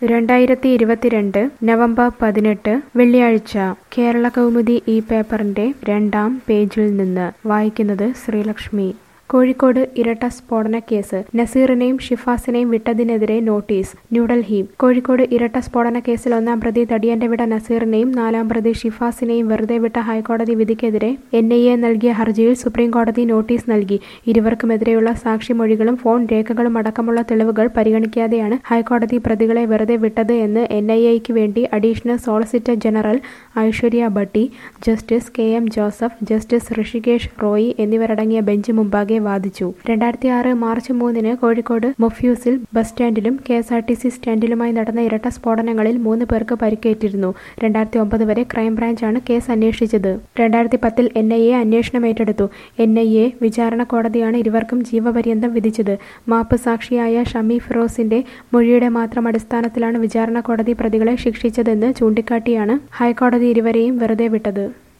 രണ്ടായിരത്തി ഇരുപത്തിരണ്ട് നവംബർ പതിനെട്ട് വെള്ളിയാഴ്ച കേരള കൗമുദി ഈ പേപ്പറിന്റെ രണ്ടാം പേജിൽ നിന്ന് വായിക്കുന്നത് ശ്രീലക്ഷ്മി കോഴിക്കോട് ഇരട്ട സ്ഫോടന കേസ് നസീറിനെയും ഷിഫാസിനെയും വിട്ടതിനെതിരെ നോട്ടീസ് ന്യൂഡൽഹി കോഴിക്കോട് ഇരട്ട സ്ഫോടന കേസിൽ ഒന്നാം പ്രതി തടിയന്റെ വിട നസീറിനെയും നാലാം പ്രതി ഷിഫാസിനെയും വെറുതെ വിട്ട ഹൈക്കോടതി വിധിക്കെതിരെ എൻ ഐ എ നൽകിയ ഹർജിയിൽ സുപ്രീംകോടതി നോട്ടീസ് നൽകി ഇരുവർക്കുമെതിരെയുള്ള സാക്ഷിമൊഴികളും ഫോൺ രേഖകളും അടക്കമുള്ള തെളിവുകൾ പരിഗണിക്കാതെയാണ് ഹൈക്കോടതി പ്രതികളെ വെറുതെ വിട്ടത് എന്ന് എൻ ഐ എക്ക് വേണ്ടി additional solicitor general Aishwarya Bhati justice K M Joseph justice Hrishikesh Roy എന്നിവരടങ്ങിയ ബെഞ്ച് മുമ്പാകെ വാദിച്ചു രണ്ടായിരത്തി ആറ് മാർച്ച് മൂന്നിന് കോഴിക്കോട് മൊഫ്യൂസിൽ ബസ് സ്റ്റാൻഡിലും K S R T C സ്റ്റാൻഡിലുമായി നടന്ന ഇരട്ട സ്ഫോടനങ്ങളിൽ മൂന്ന് പേർക്ക് പരിക്കേറ്റിരുന്നു രണ്ടായിരത്തി ഒമ്പത് വരെ ക്രൈംബ്രാഞ്ചാണ് കേസ് അന്വേഷിച്ചത് രണ്ടായിരത്തി പത്തിൽ എൻ ഐ എ അന്വേഷണം ഏറ്റെടുത്തു എൻ ഐ എ വിചാരണ കോടതിയാണ് ഇരുവർക്കും ജീവപര്യന്തം വിധിച്ചത് മാപ്പ് സാക്ഷിയായ ഷമി ഫിറോസിന്റെ മൊഴിയുടെ മാത്രം അടിസ്ഥാനത്തിലാണ് വിചാരണ കോടതി പ്രതികളെ ശിക്ഷിച്ചതെന്ന് ചൂണ്ടിക്കാട്ടിയാണ് ഹൈക്കോടതി ഇരുവരെയും വെറുതെ വിട്ടത്